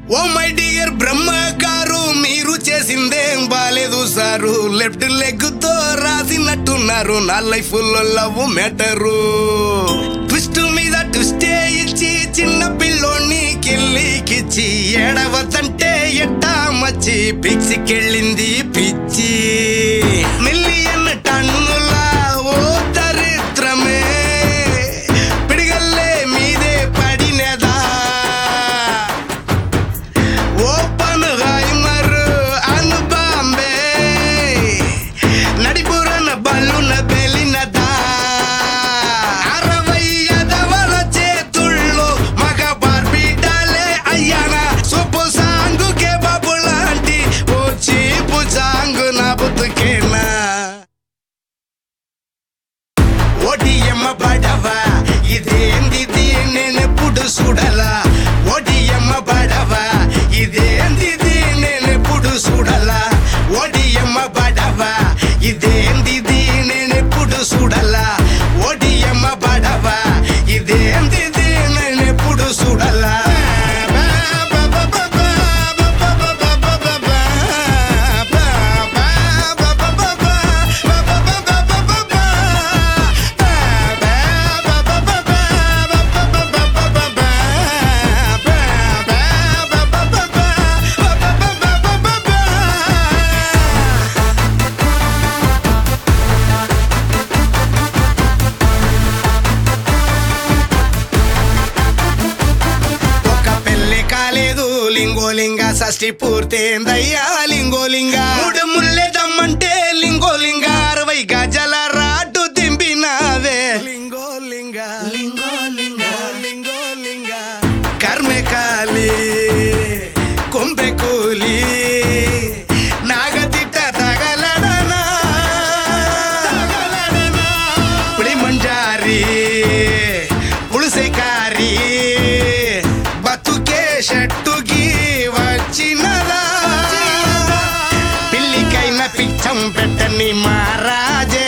oh my dear బ్రహ్మ గారు మీరు చేసిందేం బాలేదు సారు లెఫ్ట్ లెగ్ తో రాసినట్టున్నారు నా లైఫ్ లో లవ్ మ్యాటరు ట్విస్ట్ మీద ట్విస్టే ఇచ్చి చిన్న పిల్లోని కిల్లికిచ్చి ఏడవతంటే ఎట్టా మచ్చి పిచ్చికెళ్ళింది పిచ్చి మిలియన్ టన్నుల ఓ దరిద్రమే పిడిగల్లే మీదే పడినదా ఓపెన్ హైమర్ అను బాంబే నడిపురన బల్లున బెలినదా అరవై ఎదవల చేతుల్లో మగ బార్బిటాలే అయ్యానా సొప్పు సాంగుకే బాబు లాంటి ఓ చీపు సాంగు నా బతుకేనా ఓడియమ్మ పడవా ఇదేంది నేనెప్పుడు చూడలా ఓడియమ్మ పడవా ఇదేంది నేనెప్పుడు చూడలా ఓడియమ్మ పడవా ఇదేంది నేనెప్పుడు చూడలా ఓడియమ్మ పడవా ఇదేంది నేనెప్పుడు చూడలా ఒక పెళ్లి కాలేదు లింగోలింగ షష్ఠి పూర్తయిందయ్యా లింగోలింగ మూడు ముల్లెదమ్మంటే లింగోలింగ అరవై గజల రాటు దింపినావే లింగోలింగ లింగోలింగ లింగోలింగ కర్మె కాలి కొంపె కూలి నాగతిట్ట తగలడనా పులి మంజారి పులుసెకారి బతుకే షట్టుకి వచ్చినదా పిల్లికైన పిచ్చం పెట్టని మహారాజే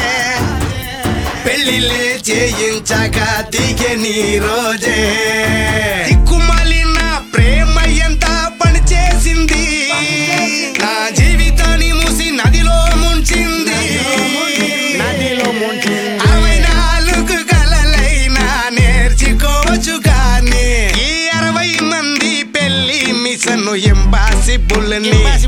పెళ్లిలే చేయించగా దిగే నీ రోజే దిక్కుమాలిన ప్రేమ ఎంత పని చేసింది నా జీవితాన్ని మూసి నదిలో ముంచింది నదిలో ముంచింది అరవై నాలుగు కలలైనా నేర్చుకోవచ్చు కానీ ఈ అరవై మంది పెళ్లి మిషన్ ఇంపాసిబుల్ ని